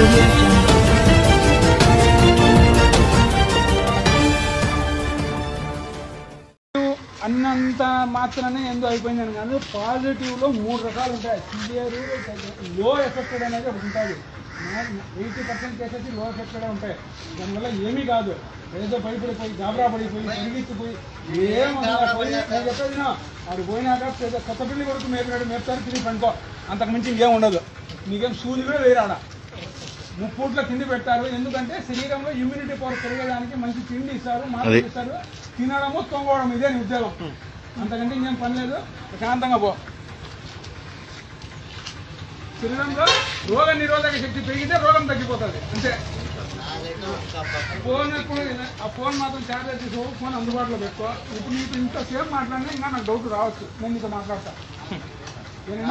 audio jungle. అన్నంత మాత్రమే ఎందు అయిపోయిందని కాదు పాజిటివ్లో మూడు రకాలు ఉంటాయి సివియర్ లో ఎఫెక్టెడ్ అనేది ఒకటి ఉంటుంది ఎయిటీ పర్సెంట్ కేసెస్ లో ఎఫెక్టెడ్ ఉంటాయి దానివల్ల ఏమీ కాదు ఏదో భయపడిపోయి గాబరా పడిపోయి తిరిగిచ్చిపోయి ఏమన్నా పోయి నేను చెప్పేది నా, ఆడు పోయినాక పెద్ద కొత్త పిల్లి కొడుకు మేపినాడు మేపుతారు తిరిగి పండుకో అంతకు మించి ఇంకేం ఉండదు నీకేం సూది కూడా వేయరాడా ముప్పూట్ల తిండి పెట్టారు ఎందుకంటే శరీరంలో ఇమ్యూనిటీ పవర్ పెరిగేదానికి మంచి తిండి ఇస్తారు మాటలు ఇస్తారు తినడము తొంగవడం ఇదే నీ ఉద్యోగం అంతకంటే ఇంకేం పని లేదు ప్రశాంతంగా పో శరీరంలో రోగ నిరోధక శక్తి పెరిగితే రోగం తగ్గిపోతుంది అంతే ఫోన్ ఎప్పుడు ఆ ఫోన్ మాత్రం చార్జర్ తీసుకో ఫోన్ అందుబాటులో పెట్టుకో ఇప్పుడు నీకు ఇంతసేపు మాట్లాడినా ఇంకా నాకు డౌట్ రావచ్చు నేను నీతో మాట్లాడతా ఏమైనా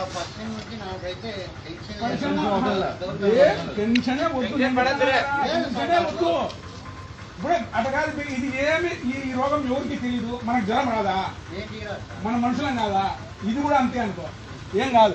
టెన్షన్ ఏ టెన్షనే వద్దు నేను టెన్షనే వద్దు ఇప్పుడే అట కాదు ఇప్పుడు ఇది ఏమి ఈ ఈ రోగం ఎవరికి తెలియదు మనకు జ్వరం రాదా మన మనుషులం కాదా ఇది కూడా అంతే అనుకో ఏం కాదు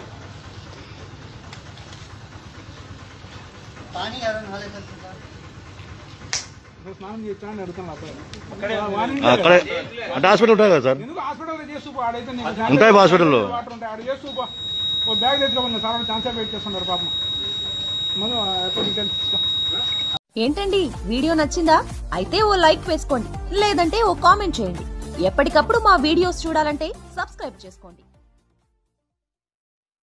అసలు స్నానం చేస్తా అని అడుగుతాను అబ్బాయి వార్నింగ్ అక్కడే అంటే హాస్పిటల్ ఉంటుంది కదా సార్ ఎందుకు హాస్పిటల్లో చేస్తూ పో, ఆడైతే నీకు ఉంటాయి బా హాస్పిటల్లో. వాటర్ ఉంటాయి ఆడ చేస్తూ పో. ఓ బ్యాగ్ తెచ్చుకోమన్నా సార్ ఛాన్సర్ వెయిట్ చేస్తున్నారు పాపం మనం ఎప్పుడు డీటెయిల్స్ ఇస్తాం ఏంటండి వీడియో నచ్చిందా అయితే ఓ లైక్ వేసుకోండి లేదంటే ఓ కామెంట్ చేయండి ఎప్పటికప్పుడు మా వీడియోస్ చూడాలంటే సబ్స్క్రైబ్ చేసుకోండి